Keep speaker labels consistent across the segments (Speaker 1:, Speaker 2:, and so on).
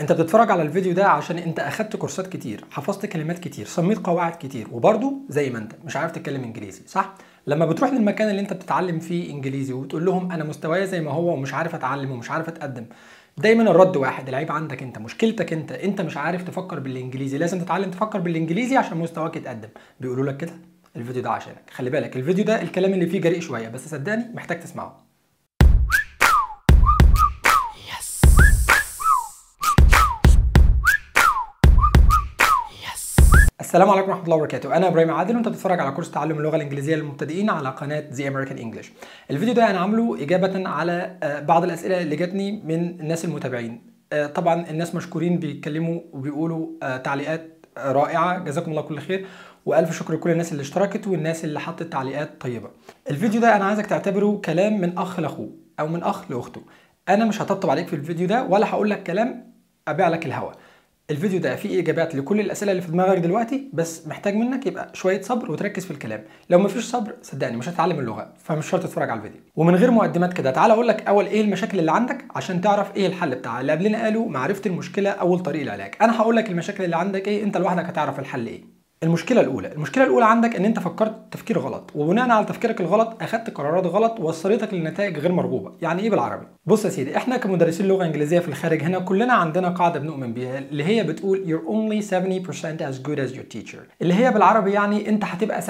Speaker 1: انت بتتفرج على الفيديو ده عشان انت اخدت كورسات كتير حفظت كلمات كتير صميت قواعد كتير وبرضه زي ما انت مش عارف تتكلم انجليزي صح لما بتروح للمكان اللي انت بتتعلم فيه انجليزي وتقول لهم انا مستواي زي ما هو ومش عارف اتعلم ومش عارف اتقدم دايما الرد واحد العيب عندك انت مشكلتك انت انت مش عارف تفكر بالانجليزي لازم تتعلم تفكر بالانجليزي عشان مستواك يتقدم بيقولوا لك كده الفيديو ده عشانك خلي بالك الفيديو ده الكلام اللي فيه جريء شويه بس صدقني محتاج تسمعه السلام عليكم ورحمه الله وبركاته انا ابراهيم عادل وانت بتتفرج على كورس تعلم اللغه الانجليزيه للمبتدئين على قناه زي امريكان انجلش الفيديو ده انا عامله اجابه على آه، بعض الاسئله اللي جاتني من الناس المتابعين آه، طبعا الناس مشكورين بيتكلموا وبيقولوا آه، تعليقات رائعه جزاكم الله كل خير والف شكر لكل الناس اللي اشتركت والناس اللي حطت تعليقات طيبه الفيديو ده انا عايزك تعتبره كلام من اخ لاخوه او من اخ لاخته انا مش هطبطب عليك في الفيديو ده ولا هقول لك كلام ابيع لك الهوا الفيديو ده فيه اجابات لكل الاسئله اللي في دماغك دلوقتي بس محتاج منك يبقى شويه صبر وتركز في الكلام لو مفيش صبر صدقني مش هتتعلم اللغه فمش شرط تتفرج على الفيديو ومن غير مقدمات كده تعال اقول لك اول ايه المشاكل اللي عندك عشان تعرف ايه الحل بتاعها اللي قبلنا قالوا معرفه المشكله اول طريق العلاج انا هقول لك المشاكل اللي عندك ايه انت لوحدك هتعرف الحل ايه المشكلة الأولى، المشكلة الأولى عندك إن أنت فكرت تفكير غلط، وبناء على تفكيرك الغلط أخدت قرارات غلط وصلتك لنتائج غير مرغوبة، يعني إيه بالعربي؟ بص يا سيدي، إحنا كمدرسين لغة إنجليزية في الخارج هنا كلنا عندنا قاعدة بنؤمن بيها اللي هي بتقول you're only 70% as good as your teacher، اللي هي بالعربي يعني أنت هتبقى 70%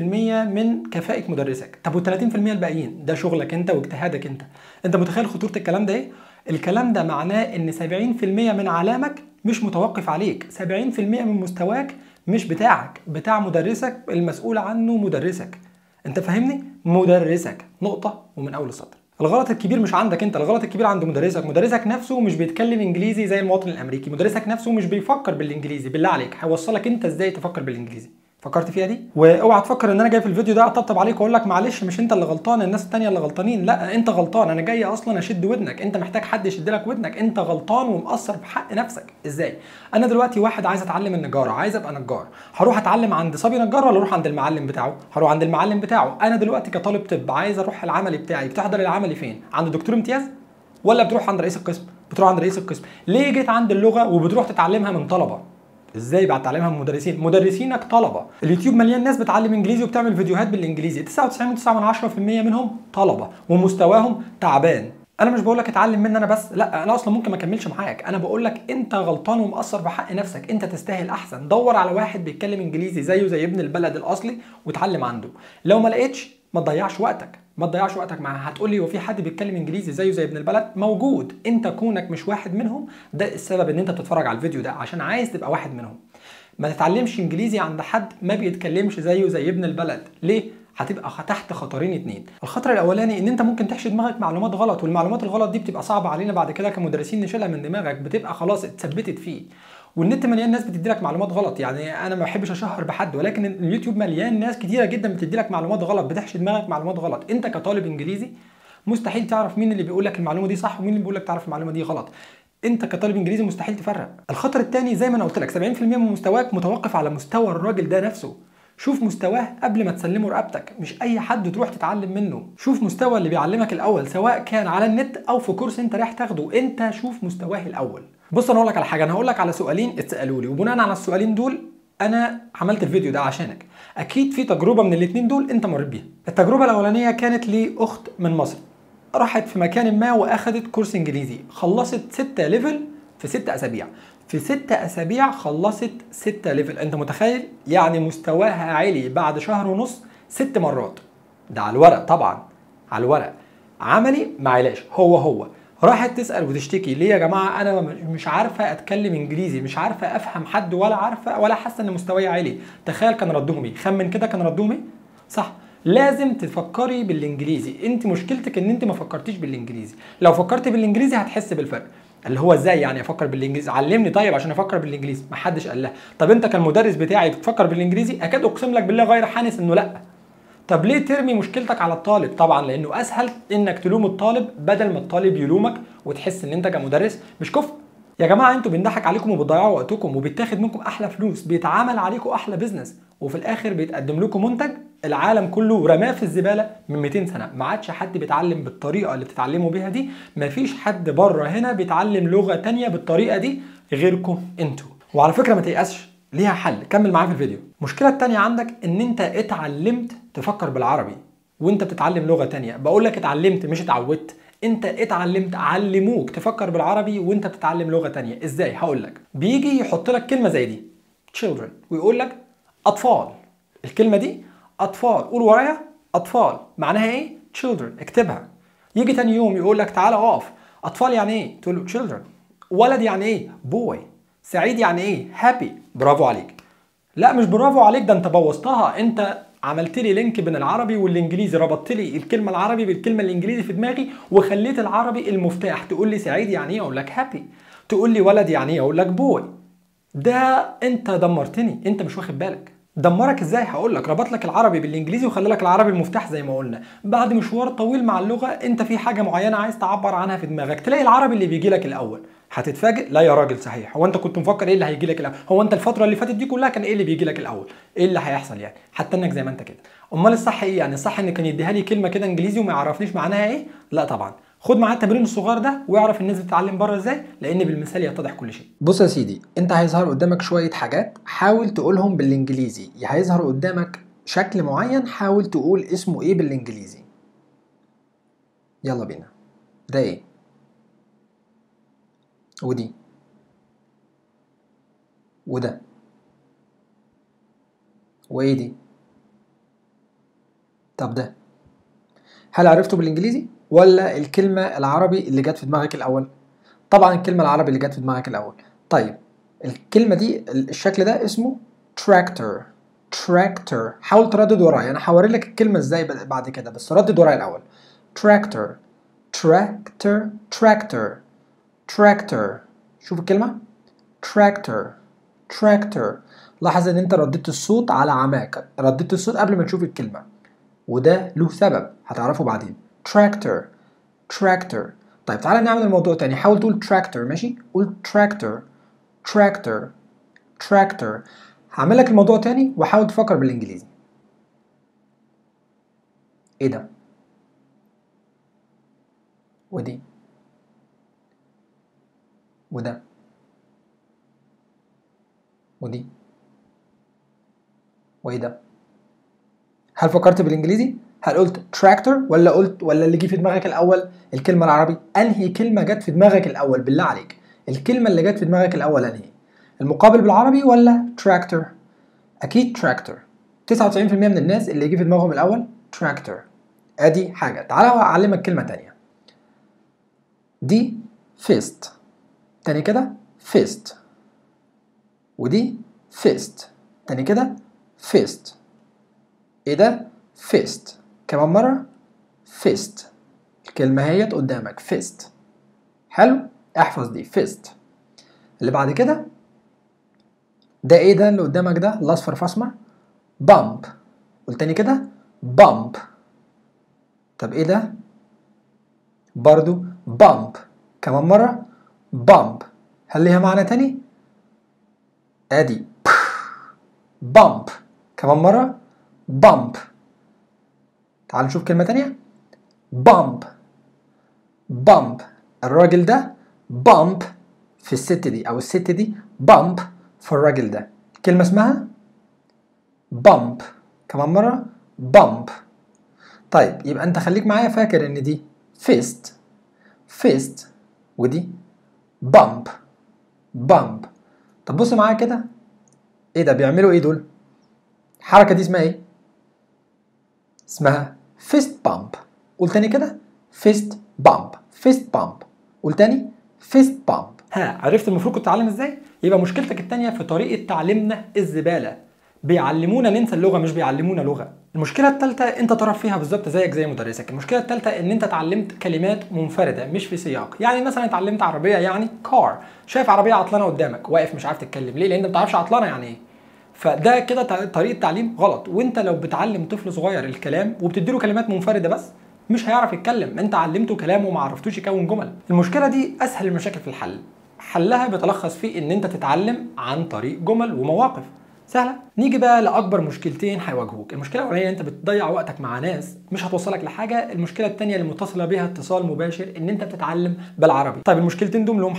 Speaker 1: من كفاءة مدرسك، طب وال 30% الباقيين ده شغلك أنت واجتهادك أنت، أنت متخيل خطورة الكلام ده إيه؟ الكلام ده معناه إن 70% من علامك مش متوقف عليك، 70% من مستواك مش بتاعك بتاع مدرسك المسؤول عنه مدرسك انت فاهمني مدرسك نقطة ومن اول السطر الغلط الكبير مش عندك انت الغلط الكبير عند مدرسك مدرسك نفسه مش بيتكلم انجليزي زي المواطن الامريكي مدرسك نفسه مش بيفكر بالانجليزي بالله عليك هيوصلك انت ازاي تفكر بالانجليزي فكرت فيها دي واوعى تفكر ان انا جاي في الفيديو ده اطبطب عليك واقول لك معلش مش انت اللي غلطان الناس التانية اللي غلطانين لا انت غلطان انا جاي اصلا اشد ودنك انت محتاج حد يشد لك ودنك انت غلطان ومقصر في حق نفسك ازاي انا دلوقتي واحد عايز اتعلم النجاره عايز ابقى نجار هروح اتعلم عند صبي نجار ولا اروح عند المعلم بتاعه هروح عند المعلم بتاعه انا دلوقتي كطالب طب عايز اروح العملي بتاعي بتحضر العملي فين عند دكتور امتياز ولا بتروح عند رئيس القسم بتروح عند رئيس القسم ليه جيت عند اللغه وبتروح تتعلمها من طلبه ازاي بعد تعليمها من مدرسين مدرسينك طلبه اليوتيوب مليان ناس بتعلم انجليزي وبتعمل فيديوهات بالانجليزي 99.9% منهم طلبه ومستواهم تعبان انا مش بقول لك اتعلم مني انا بس لا انا اصلا ممكن ما اكملش معاك انا بقول لك انت غلطان ومقصر في حق نفسك انت تستاهل احسن دور على واحد بيتكلم انجليزي زيه زي ابن البلد الاصلي وتعلم عنده لو ما لقيتش ما تضيعش وقتك ما تضيعش وقتك معاه هتقول لي هو في حد بيتكلم انجليزي زيه زي ابن البلد موجود انت كونك مش واحد منهم ده السبب ان انت بتتفرج على الفيديو ده عشان عايز تبقى واحد منهم ما تتعلمش انجليزي عند حد ما بيتكلمش زيه زي ابن البلد ليه هتبقى تحت خطرين اتنين الخطر الاولاني ان انت ممكن تحشي دماغك معلومات غلط والمعلومات الغلط دي بتبقى صعبه علينا بعد كده كمدرسين نشيلها من دماغك بتبقى خلاص اتثبتت فيه والنت مليان ناس بتدي لك معلومات غلط يعني انا ما بحبش اشهر بحد ولكن اليوتيوب مليان ناس كتيره جدا بتدي لك معلومات غلط بتحشي دماغك معلومات غلط انت كطالب انجليزي مستحيل تعرف مين اللي بيقول لك المعلومه دي صح ومين اللي بيقول لك تعرف المعلومه دي غلط انت كطالب انجليزي مستحيل تفرق الخطر الثاني زي ما انا قلت لك 70% من مستواك متوقف على مستوى الراجل ده نفسه شوف مستواه قبل ما تسلمه رقبتك مش اي حد تروح تتعلم منه شوف مستوى اللي بيعلمك الاول سواء كان على النت او في كورس انت رايح تاخده انت شوف مستواه الاول بص انا اقول لك على حاجه انا هقول لك على سؤالين اتسالوا لي وبناء على السؤالين دول انا عملت الفيديو ده عشانك اكيد في تجربه من الاثنين دول انت مريت بيها التجربه الاولانيه كانت لاخت من مصر راحت في مكان ما واخدت كورس انجليزي خلصت ستة ليفل في ستة اسابيع في ستة اسابيع خلصت ستة ليفل انت متخيل يعني مستواها عالي بعد شهر ونص ست مرات ده على الورق طبعا على الورق عملي ما علاش هو هو راحت تسال وتشتكي ليه يا جماعه انا مش عارفه اتكلم انجليزي مش عارفه افهم حد ولا عارفه ولا حاسه ان مستواي عالي تخيل كان ردهم ايه خمن كده كان ردهم ايه صح لازم تفكري بالانجليزي انت مشكلتك ان انت ما فكرتيش بالانجليزي لو فكرت بالانجليزي هتحس بالفرق اللي هو ازاي يعني افكر بالانجليزي علمني طيب عشان افكر بالانجليزي ما حدش قال لها طب انت كالمدرس بتاعي بتفكر بالانجليزي اكاد اقسم لك بالله غير حانس انه لا طب ليه ترمي مشكلتك على الطالب طبعا لانه اسهل انك تلوم الطالب بدل ما الطالب يلومك وتحس ان انت كمدرس مش كفء يا جماعه انتوا بينضحك عليكم وبتضيعوا وقتكم وبيتاخد منكم احلى فلوس بيتعامل عليكم احلى بيزنس وفي الاخر بيتقدم لكم منتج العالم كله رماه في الزباله من 200 سنه ما عادش حد بيتعلم بالطريقه اللي بتتعلموا بيها دي ما فيش حد بره هنا بيتعلم لغه تانية بالطريقه دي غيركم انتوا وعلى فكره ما تيأسش ليها حل كمل معايا في الفيديو المشكله التانية عندك ان انت اتعلمت تفكر بالعربي وانت بتتعلم لغه تانية بقول لك اتعلمت مش اتعودت انت اتعلمت علموك تفكر بالعربي وانت بتتعلم لغه تانية ازاي هقول لك بيجي يحط لك كلمه زي دي children ويقول لك اطفال الكلمه دي اطفال قول ورايا اطفال معناها ايه children اكتبها يجي تاني يوم يقول لك تعالى اقف اطفال يعني ايه تقول له children ولد يعني ايه boy سعيد يعني ايه happy برافو عليك لا مش برافو عليك ده انت بوظتها انت عملت لي لينك بين العربي والانجليزي ربطت لي الكلمه العربي بالكلمه الانجليزي في دماغي وخليت العربي المفتاح تقول لي سعيد يعني ايه اقول لك هابي تقول لي ولد يعني ايه اقول لك بوي ده انت دمرتني انت مش واخد بالك دمرك ازاي هقول لك ربط لك العربي بالانجليزي وخلى لك العربي المفتاح زي ما قلنا بعد مشوار طويل مع اللغه انت في حاجه معينه عايز تعبر عنها في دماغك تلاقي العربي اللي بيجي لك الاول هتتفاجئ لا يا راجل صحيح هو انت كنت مفكر ايه اللي هيجي لك الاول هو انت الفتره اللي فاتت دي كلها كان ايه اللي بيجي لك الاول ايه اللي هيحصل يعني حتى انك زي ما انت كده امال الصح ايه يعني الصح ان كان يديها لي كلمه كده انجليزي وما يعرفنيش معناها ايه لا طبعا خد معاه التمرين الصغير ده واعرف الناس بتتعلم بره ازاي لان بالمثال يتضح كل شيء بص يا سيدي انت هيظهر قدامك شويه حاجات حاول تقولهم بالانجليزي هيظهر قدامك شكل معين حاول تقول اسمه ايه بالانجليزي يلا بينا ده ايه ودي وده وايه دي طب ده هل عرفته بالانجليزي ولا الكلمه العربي اللي جت في دماغك الاول طبعا الكلمه العربي اللي جت في دماغك الاول طيب الكلمه دي الشكل ده اسمه tractor tractor حاول تردد ورايا انا هوري لك الكلمه ازاي بعد كده بس ردد ورايا الاول tractor tractor tractor tractor شوف الكلمه tractor tractor لاحظ ان انت رديت الصوت على عماك رديت الصوت قبل ما تشوف الكلمه وده له سبب هتعرفه بعدين tractor tractor طيب تعالى نعمل الموضوع تاني حاول تقول tractor ماشي قول tractor tractor tractor هعمل لك الموضوع تاني وحاول تفكر بالانجليزي ايه ده ودي وده ودي وايه ده هل فكرت بالانجليزي هل قلت تراكتور ولا قلت ولا اللي جه في دماغك الاول الكلمه العربي انهي كلمه جت في دماغك الاول بالله عليك الكلمه اللي جت في دماغك الاول انهي المقابل بالعربي ولا تراكتور اكيد تراكتور 99% من الناس اللي جه في دماغهم الاول تراكتور ادي حاجه تعالى اعلمك كلمه تانية دي فيست تاني كده فيست ودي فيست تاني كده فيست ايه ده فيست كمان مرة فيست الكلمة هي قدامك فيست حلو احفظ دي فيست اللي بعد كده ده ايه ده اللي قدامك ده الاصفر في اسمر بامب والتاني كده بامب طب ايه ده برضو بامب كمان مرة بامب هل ليها معنى تاني ادي بامب كمان مرة بامب تعال نشوف كلمة تانية بامب بامب الراجل ده بامب في الست دي او الست دي بامب في الراجل ده كلمة اسمها بامب كمان مرة بامب طيب يبقى انت خليك معايا فاكر ان دي فيست فيست ودي بامب بامب طب بص معايا كده ايه ده بيعملوا ايه دول الحركه دي اسمها ايه اسمها فيست بامب قول تاني كده فيست بامب فيست بامب قول تاني فيست بامب ها عرفت المفروض كنت تتعلم ازاي يبقى مشكلتك التانية في طريقه تعليمنا الزباله بيعلمونا ننسى اللغه مش بيعلمونا لغه المشكله الثالثه انت طرف فيها بالظبط زيك زي مدرسك المشكله الثالثه ان انت اتعلمت كلمات منفرده مش في سياق يعني مثلا اتعلمت عربيه يعني كار شايف عربيه عطلانه قدامك واقف مش عارف تتكلم ليه لان انت ما بتعرفش عطلانه يعني ايه فده كده طريقه تعليم غلط وانت لو بتعلم طفل صغير الكلام وبتديله كلمات منفرده بس مش هيعرف يتكلم انت علمته كلام وما عرفتوش يكون جمل المشكله دي اسهل المشاكل في الحل حلها بيتلخص في ان انت تتعلم عن طريق جمل ومواقف سهله نيجي بقى لاكبر مشكلتين هيواجهوك المشكله الاولانيه انت بتضيع وقتك مع ناس مش هتوصلك لحاجه المشكله الثانيه اللي متصله بيها اتصال مباشر ان انت بتتعلم بالعربي طيب المشكلتين دول لهم حل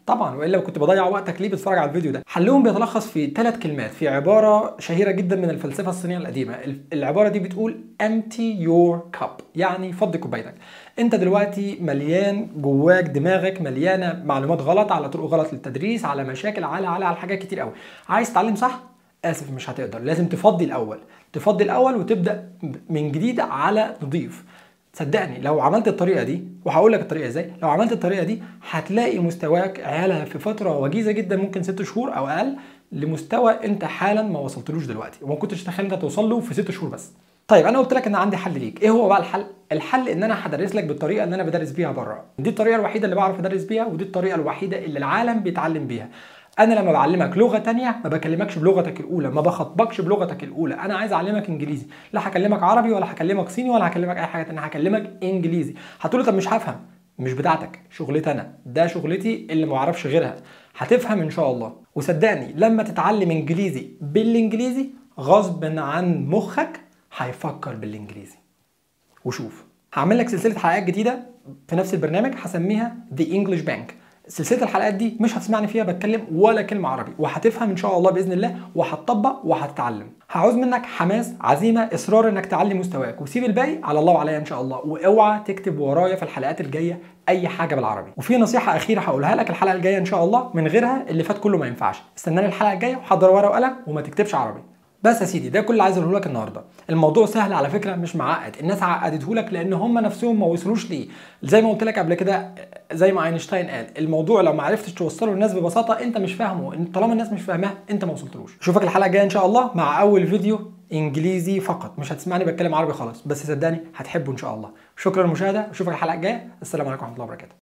Speaker 1: طبعا والا كنت بضيع وقتك ليه بتتفرج على الفيديو ده حلهم بيتلخص في ثلاث كلمات في عباره شهيره جدا من الفلسفه الصينيه القديمه العباره دي بتقول empty your cup يعني فضي كوبايتك انت دلوقتي مليان جواك دماغك مليانه معلومات غلط على طرق غلط للتدريس على مشاكل على على على حاجات كتير قوي عايز تتعلم صح اسف مش هتقدر لازم تفضي الاول تفضي الاول وتبدا من جديد على نضيف صدقني لو عملت الطريقه دي وهقول لك الطريقه ازاي لو عملت الطريقه دي هتلاقي مستواك عيالها في فتره وجيزه جدا ممكن ست شهور او اقل لمستوى انت حالا ما وصلتلوش دلوقتي وما كنتش تتخيل انت توصل له في ست شهور بس طيب انا قلت لك ان عندي حل ليك ايه هو بقى الحل الحل ان انا هدرس لك بالطريقه اللي انا بدرس بيها بره دي الطريقه الوحيده اللي بعرف ادرس بيها ودي الطريقه الوحيده اللي العالم بيتعلم بيها انا لما بعلمك لغه تانية ما بكلمكش بلغتك الاولى ما بخاطبكش بلغتك الاولى انا عايز اعلمك انجليزي لا هكلمك عربي ولا هكلمك صيني ولا هكلمك اي حاجه تانية هكلمك انجليزي هتقول لي طب مش هفهم مش بتاعتك شغلتي انا ده شغلتي اللي ما اعرفش غيرها هتفهم ان شاء الله وصدقني لما تتعلم انجليزي بالانجليزي غصب عن مخك هيفكر بالانجليزي وشوف هعمل لك سلسله حلقات جديده في نفس البرنامج هسميها ذا انجلش بانك سلسله الحلقات دي مش هتسمعني فيها بتكلم ولا كلمه عربي وهتفهم ان شاء الله باذن الله وهتطبق وهتتعلم هعوز منك حماس عزيمه اصرار انك تعلي مستواك وسيب الباقي على الله وعليا ان شاء الله واوعى تكتب ورايا في الحلقات الجايه اي حاجه بالعربي وفي نصيحه اخيره هقولها لك الحلقه الجايه ان شاء الله من غيرها اللي فات كله ما ينفعش استناني الحلقه الجايه وحضر ورقه وقلم وما تكتبش عربي بس يا سيدي ده كل اللي عايز اقوله لك النهارده الموضوع سهل على فكره مش معقد الناس عقدته لك لان هم نفسهم ما وصلوش ليه زي ما قلت لك قبل كده زي ما اينشتاين قال الموضوع لو ما عرفتش توصله للناس ببساطه انت مش فاهمه طالما الناس مش فاهماه انت ما وصلتلوش اشوفك الحلقه الجايه ان شاء الله مع اول فيديو انجليزي فقط مش هتسمعني بتكلم عربي خالص بس صدقني هتحبه ان شاء الله شكرا للمشاهده اشوفك الحلقه الجايه السلام عليكم ورحمه الله وبركاته